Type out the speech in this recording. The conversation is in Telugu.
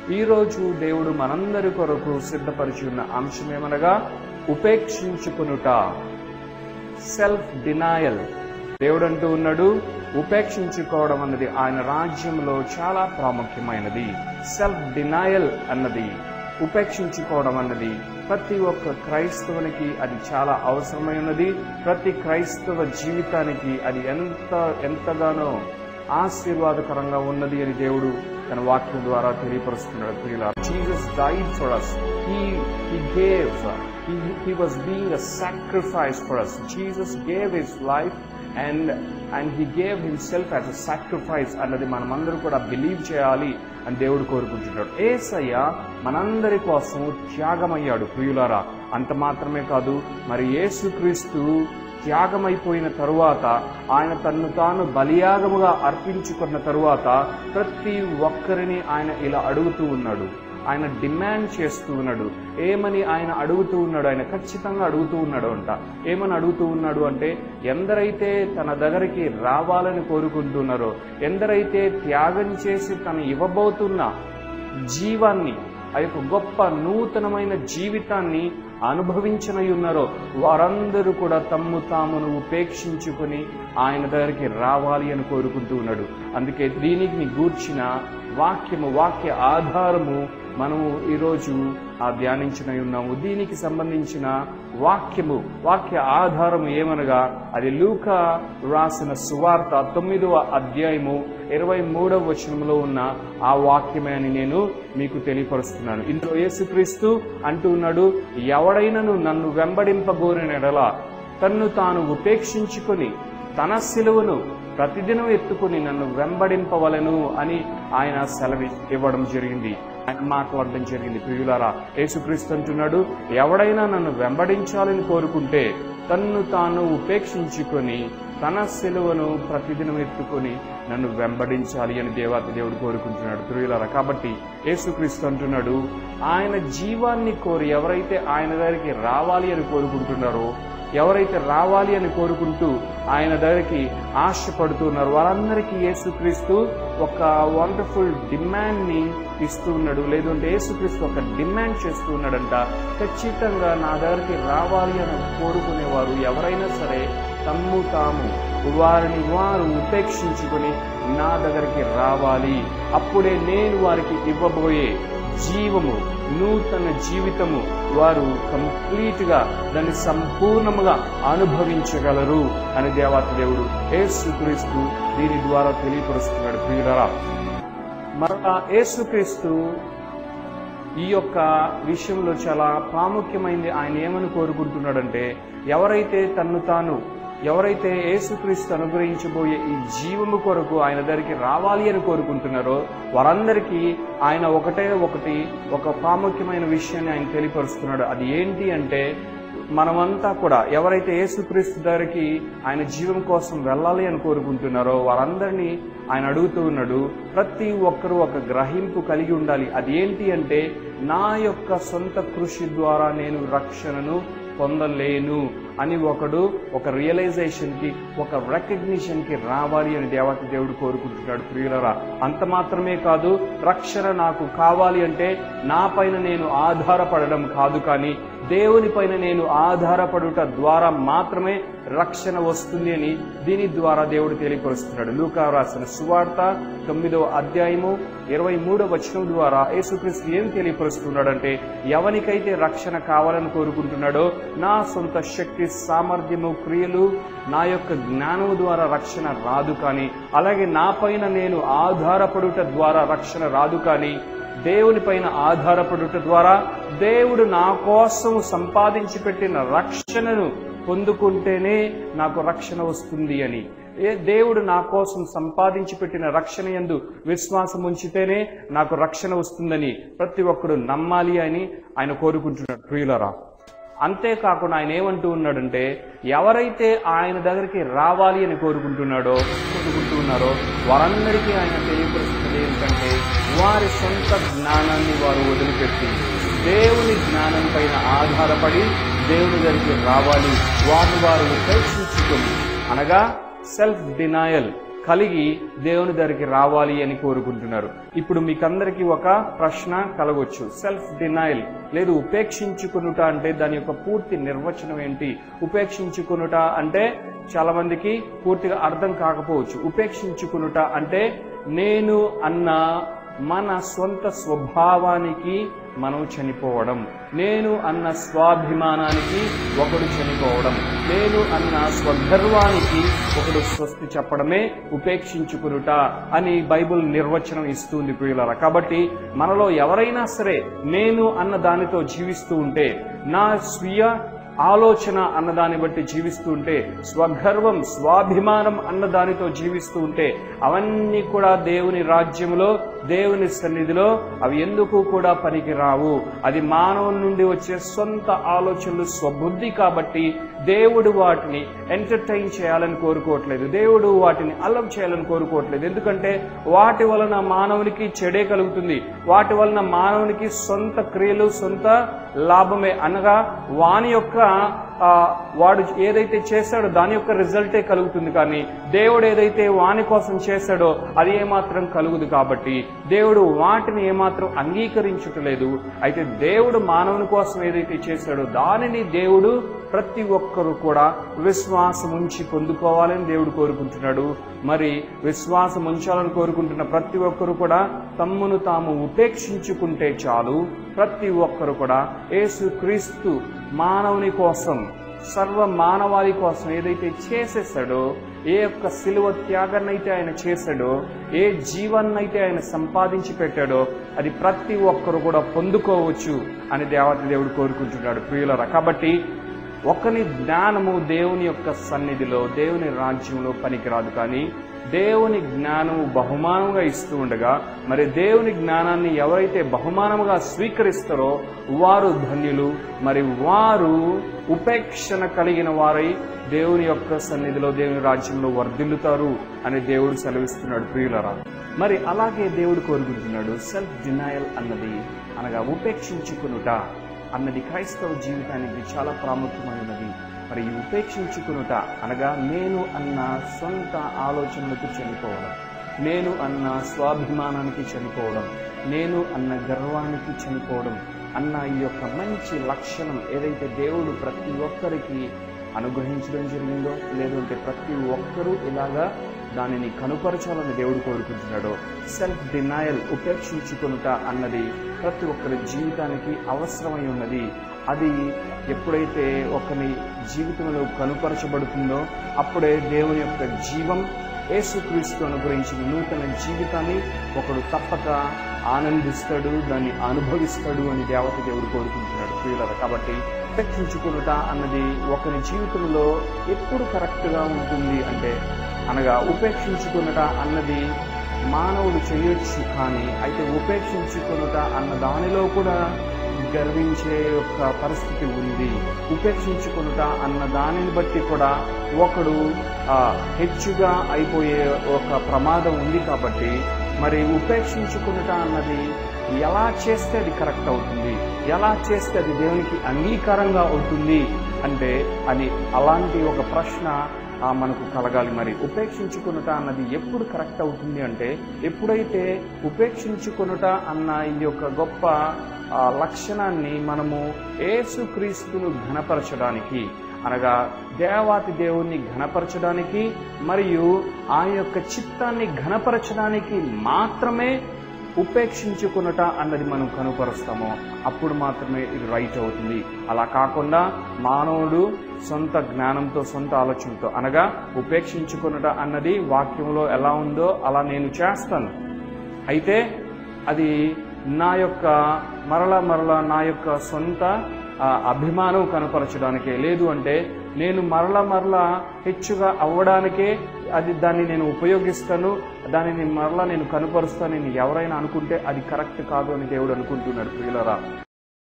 ఈరోజు దేవుడు మనందరి కొరకు సిద్ధపరిచి ఉన్న అంశం ఏమనగా ఉపేక్షించుకునుట సెల్ఫ్ డినాయల్ దేవుడు అంటూ ఉన్నాడు ఉపేక్షించుకోవడం అన్నది ఆయన రాజ్యంలో చాలా ప్రాముఖ్యమైనది సెల్ఫ్ డినాయల్ అన్నది ఉపేక్షించుకోవడం అన్నది ప్రతి ఒక్క క్రైస్తవునికి అది చాలా అవసరమైనది ప్రతి క్రైస్తవ జీవితానికి అది ఎంత ఎంతగానో ఆశీర్వాదకరంగా ఉన్నది అని దేవుడు తన వాక్యం ద్వారా తెలియపరుస్తున్నాడు ప్రియుల Jesus died for us he he gave he, he was being a sacrifice for us. Jesus gave his life and and he gave himself as a sacrifice అన్నది మనమందరూ కూడా బిలీవ్ చేయాలి అని దేవుడు కోరుకుంటున్నాడు ఏసయ్య మనందరి కోసం త్యాగమయ్యాడు ప్రియులారా అంత మాత్రమే కాదు మరి యేసుక్రీస్తు త్యాగమైపోయిన తరువాత ఆయన తన్ను తాను బలియాగముగా అర్పించుకున్న తరువాత ప్రతి ఒక్కరిని ఆయన ఇలా అడుగుతూ ఉన్నాడు ఆయన డిమాండ్ చేస్తూ ఉన్నాడు ఏమని ఆయన అడుగుతూ ఉన్నాడు ఆయన ఖచ్చితంగా అడుగుతూ ఉన్నాడు అంట ఏమని అడుగుతూ ఉన్నాడు అంటే ఎందరైతే తన దగ్గరికి రావాలని కోరుకుంటున్నారో ఎందరైతే త్యాగం చేసి తను ఇవ్వబోతున్న జీవాన్ని ఆ యొక్క గొప్ప నూతనమైన జీవితాన్ని అనుభవించనై ఉన్నారో వారందరూ కూడా తమ్ము తామును ఉపేక్షించుకొని ఆయన దగ్గరికి రావాలి అని కోరుకుంటూ ఉన్నాడు అందుకే దీనికి గూర్చిన వాక్యము వాక్య ఆధారము మనము ఈరోజు ఆ ధ్యానించిన ఉన్నాము దీనికి సంబంధించిన వాక్యము వాక్య ఆధారము ఏమనగా అది లూక రాసిన సువార్త తొమ్మిదవ అధ్యాయము ఇరవై మూడవ వచనంలో ఉన్న ఆ వాక్యమే అని నేను మీకు తెలియపరుస్తున్నాను ఇందులో యేసుక్రీస్తు అంటూ ఉన్నాడు ఎవడైనను నన్ను వెంబడింపగోరిన ఎడల తన్ను తాను ఉపేక్షించుకొని తన సిలువను ప్రతిదినం ఎత్తుకుని నన్ను వెంబడింపవలను అని ఆయన సెలవి ఇవ్వడం జరిగింది ఆయన మాట్లాడడం జరిగింది ప్రియులారా యేసుక్రీస్తు అంటున్నాడు ఎవడైనా నన్ను వెంబడించాలని కోరుకుంటే తన్ను తాను ఉపేక్షించుకొని తన సెలవును ప్రతిదినం ఎత్తుకొని నన్ను వెంబడించాలి అని దేవాతి దేవుడు కోరుకుంటున్నాడు ప్రియులారా కాబట్టి యేసుక్రీస్తు అంటున్నాడు ఆయన జీవాన్ని కోరి ఎవరైతే ఆయన దగ్గరికి రావాలి అని కోరుకుంటున్నారో ఎవరైతే రావాలి అని కోరుకుంటూ ఆయన దగ్గరికి ఆశపడుతున్నారు వారందరికీ యేసుక్రీస్తు ఒక వండర్ఫుల్ డిమాండ్ని ఇస్తూ ఉన్నాడు లేదంటే యేసుక్రీస్తు ఒక డిమాండ్ చేస్తూ ఉన్నాడంట ఖచ్చితంగా నా దగ్గరికి రావాలి అని కోరుకునేవారు ఎవరైనా సరే తమ్ము తాము వారిని వారు ఉపేక్షించుకొని నా దగ్గరికి రావాలి అప్పుడే నేను వారికి ఇవ్వబోయే జీవము నూతన జీవితము వారు కంప్లీట్ గా దాన్ని సంపూర్ణముగా అనుభవించగలరు అని దేవాతి దేవుడు యేసుక్రీస్తు దీని ద్వారా తెలియపరుస్తున్నాడు ప్రియులరా మరలా యేసుక్రీస్తు ఈ యొక్క విషయంలో చాలా ప్రాముఖ్యమైనది ఆయన ఏమని కోరుకుంటున్నాడంటే ఎవరైతే తన్ను తాను ఎవరైతే యేసుక్రీస్తు అనుగ్రహించబోయే ఈ జీవము కొరకు ఆయన దగ్గరికి రావాలి అని కోరుకుంటున్నారో వారందరికీ ఆయన ఒకటే ఒకటి ఒక ప్రాముఖ్యమైన విషయాన్ని ఆయన తెలియపరుస్తున్నాడు అది ఏంటి అంటే మనమంతా కూడా ఎవరైతే యేసుక్రీస్తు దగ్గరికి ఆయన జీవం కోసం వెళ్ళాలి అని కోరుకుంటున్నారో వారందరినీ ఆయన అడుగుతూ ఉన్నాడు ప్రతి ఒక్కరూ ఒక గ్రహింపు కలిగి ఉండాలి అది ఏంటి అంటే నా యొక్క సొంత కృషి ద్వారా నేను రక్షణను పొందలేను అని ఒకడు ఒక రియలైజేషన్ కి ఒక రెకగ్నిషన్ కి రావాలి అని దేవత దేవుడు కోరుకుంటున్నాడు ప్రియులరా అంత మాత్రమే కాదు రక్షణ నాకు కావాలి అంటే నా పైన నేను ఆధారపడడం కాదు కానీ దేవుని పైన నేను ఆధారపడుట ద్వారా మాత్రమే రక్షణ వస్తుంది అని దీని ద్వారా దేవుడు తెలియపరుస్తున్నాడు లూకా రాసిన సువార్త తొమ్మిదవ అధ్యాయము ఇరవై మూడవ వచనం ద్వారా యేసుక్రీస్తు ఏం తెలియపరుస్తున్నాడంటే ఎవరికైతే రక్షణ కావాలని కోరుకుంటున్నాడో నా సొంత శక్తి సామర్థ్యము క్రియలు నా యొక్క జ్ఞానము ద్వారా రక్షణ రాదు కానీ అలాగే నా పైన నేను ఆధారపడుట ద్వారా రక్షణ రాదు కానీ దేవుని పైన ఆధారపడుట ద్వారా దేవుడు నా కోసం సంపాదించి పెట్టిన రక్షణను పొందుకుంటేనే నాకు రక్షణ వస్తుంది అని ఏ దేవుడు నా కోసం సంపాదించి పెట్టిన రక్షణ ఎందు విశ్వాసం ఉంచితేనే నాకు రక్షణ వస్తుందని ప్రతి ఒక్కడు నమ్మాలి అని ఆయన కోరుకుంటున్నాడు ప్రియులరా అంతేకాకుండా ఆయన ఏమంటూ ఉన్నాడంటే ఎవరైతే ఆయన దగ్గరికి రావాలి అని కోరుకుంటున్నాడో కోరుకుంటూ ఉన్నారో వారందరికీ ఆయన తెలియపరుస్తున్నది ఏంటంటే వారి సొంత జ్ఞానాన్ని వారు వదిలిపెట్టి దేవుని జ్ఞానం పైన ఆధారపడి దేవుని దగ్గరికి రావాలి వారిని వారు ఉపేక్షించుకొని అనగా సెల్ఫ్ డినాయల్ కలిగి దేవుని దగ్గరికి రావాలి అని కోరుకుంటున్నారు ఇప్పుడు మీకందరికీ ఒక ప్రశ్న కలగొచ్చు సెల్ఫ్ డినైల్ లేదు ఉపేక్షించుకునుట అంటే దాని యొక్క పూర్తి నిర్వచనం ఏంటి ఉపేక్షించుకునుట అంటే చాలా మందికి పూర్తిగా అర్థం కాకపోవచ్చు ఉపేక్షించుకునుట అంటే నేను అన్న మన సొంత స్వభావానికి మనం చనిపోవడం నేను అన్న స్వాభిమానానికి ఒకడు చనిపోవడం నేను అన్న స్వగర్వానికి ఒకడు స్వస్తి చెప్పడమే ఉపేక్షించుకునుట అని బైబిల్ నిర్వచనం ఇస్తుంది ప్రియులరా కాబట్టి మనలో ఎవరైనా సరే నేను అన్న దానితో జీవిస్తూ ఉంటే నా స్వీయ ఆలోచన అన్నదాన్ని బట్టి జీవిస్తూ ఉంటే స్వగర్వం స్వాభిమానం అన్నదానితో జీవిస్తూ ఉంటే అవన్నీ కూడా దేవుని రాజ్యంలో దేవుని సన్నిధిలో అవి ఎందుకు కూడా పనికి రావు అది మానవుల నుండి వచ్చే సొంత ఆలోచనలు స్వబుద్ధి కాబట్టి దేవుడు వాటిని ఎంటర్టైన్ చేయాలని కోరుకోవట్లేదు దేవుడు వాటిని అల్లం చేయాలని కోరుకోవట్లేదు ఎందుకంటే వాటి వలన మానవునికి చెడే కలుగుతుంది వాటి వలన మానవునికి సొంత క్రియలు సొంత లాభమే అనగా వాని యొక్క ఆ, వాడు ఏదైతే చేశాడో దాని యొక్క రిజల్టే కలుగుతుంది కానీ దేవుడు ఏదైతే వాని కోసం చేశాడో అది ఏమాత్రం కలుగుదు కాబట్టి దేవుడు వాటిని ఏమాత్రం అంగీకరించుటలేదు అయితే దేవుడు మానవుని కోసం ఏదైతే చేశాడో దానిని దేవుడు ప్రతి ఒక్కరూ కూడా విశ్వాసం ఉంచి పొందుకోవాలని దేవుడు కోరుకుంటున్నాడు మరి విశ్వాసం ఉంచాలని కోరుకుంటున్న ప్రతి ఒక్కరు కూడా తమ్మును తాము ఉపేక్షించుకుంటే చాలు ప్రతి ఒక్కరు కూడా యేసుక్రీస్తు మానవుని కోసం సర్వ మానవాళి కోసం ఏదైతే చేసేసాడో ఏ యొక్క సిలువ త్యాగాన్నైతే ఆయన చేశాడో ఏ జీవాన్నైతే ఆయన సంపాదించి పెట్టాడో అది ప్రతి ఒక్కరు కూడా పొందుకోవచ్చు అని దేవత దేవుడు కోరుకుంటున్నాడు ప్రియులరా కాబట్టి ఒకని జ్ఞానము దేవుని యొక్క సన్నిధిలో దేవుని రాజ్యంలో పనికిరాదు కానీ దేవుని జ్ఞానము బహుమానంగా ఇస్తూ ఉండగా మరి దేవుని జ్ఞానాన్ని ఎవరైతే బహుమానముగా స్వీకరిస్తారో వారు ధన్యులు మరి వారు ఉపేక్షణ కలిగిన వారై దేవుని యొక్క సన్నిధిలో దేవుని రాజ్యంలో వర్ధిల్లుతారు అని దేవుడు సెలవిస్తున్నాడు ప్రియులరా మరి అలాగే దేవుడు కోరుకుంటున్నాడు సెల్ఫ్ డినయల్ అన్నది అనగా ఉపేక్షించుకునుట అన్నది క్రైస్తవ జీవితానికి చాలా ప్రాముఖ్యమైనది మరి ఈ ఉపేక్షించుకునుట అనగా నేను అన్న సొంత ఆలోచనలకు చనిపోవడం నేను అన్న స్వాభిమానానికి చనిపోవడం నేను అన్న గర్వానికి చనిపోవడం అన్న ఈ యొక్క మంచి లక్షణం ఏదైతే దేవుడు ప్రతి ఒక్కరికి అనుగ్రహించడం జరిగిందో లేదంటే ప్రతి ఒక్కరూ ఇలాగా దానిని కనుపరచాలని దేవుడు కోరుకుంటున్నాడో సెల్ఫ్ డినయల్ ఉపేక్షించుకొనుట అన్నది ప్రతి ఒక్కరి జీవితానికి అవసరమై ఉన్నది అది ఎప్పుడైతే ఒకని జీవితంలో కనుపరచబడుతుందో అప్పుడే దేవుని యొక్క జీవం యేసుక్రీస్తు అనుగ్రహించిన నూతన జీవితాన్ని ఒకడు తప్పక ఆనందిస్తాడు దాన్ని అనుభవిస్తాడు అని దేవత దేవుడు కోరుకుంటున్నాడు ప్రియులర కాబట్టి ఉపేక్షించుకునుట అన్నది ఒకరి జీవితంలో ఎప్పుడు కరెక్ట్గా ఉంటుంది అంటే అనగా ఉపేక్షించుకునుట అన్నది మానవుడు చేయొచ్చు కానీ అయితే ఉపేక్షించుకునుట అన్న దానిలో కూడా గర్వించే యొక్క పరిస్థితి ఉంది ఉపేక్షించుకునుట అన్న దానిని బట్టి కూడా ఒకడు ఆ, హెచ్చుగా అయిపోయే ఒక ప్రమాదం ఉంది కాబట్టి మరి ఉపేక్షించుకునుట అన్నది ఎలా చేస్తే అది కరెక్ట్ అవుతుంది ఎలా చేస్తే అది దేవునికి అంగీకారంగా అవుతుంది అంటే అని అలాంటి ఒక ప్రశ్న ఆ, మనకు కలగాలి మరి ఉపేక్షించుకునుట అన్నది ఎప్పుడు కరెక్ట్ అవుతుంది అంటే ఎప్పుడైతే ఉపేక్షించుకునుట అన్న ఈ యొక్క గొప్ప ఆ, లక్షణాన్ని మనము ఏసుక్రీస్తును ఘనపరచడానికి అనగా దేవాతి దేవుణ్ణి ఘనపరచడానికి మరియు ఆ యొక్క చిత్తాన్ని ఘనపరచడానికి మాత్రమే ఉపేక్షించుకునుట అన్నది మనం కనుపరుస్తామో అప్పుడు మాత్రమే ఇది రైట్ అవుతుంది అలా కాకుండా మానవుడు సొంత జ్ఞానంతో సొంత ఆలోచనతో అనగా ఉపేక్షించుకునుట అన్నది వాక్యంలో ఎలా ఉందో అలా నేను చేస్తాను అయితే అది నా యొక్క మరల మరల నా యొక్క సొంత ఆ, అభిమానం కనపరచడానికే లేదు అంటే నేను మరల మరల హెచ్చుగా అవ్వడానికే అది దాన్ని నేను ఉపయోగిస్తాను దానిని మరలా నేను కనుపరుస్తానని ఎవరైనా అనుకుంటే అది కరెక్ట్ కాదు అని దేవుడు అనుకుంటున్నాడు ప్రియులరా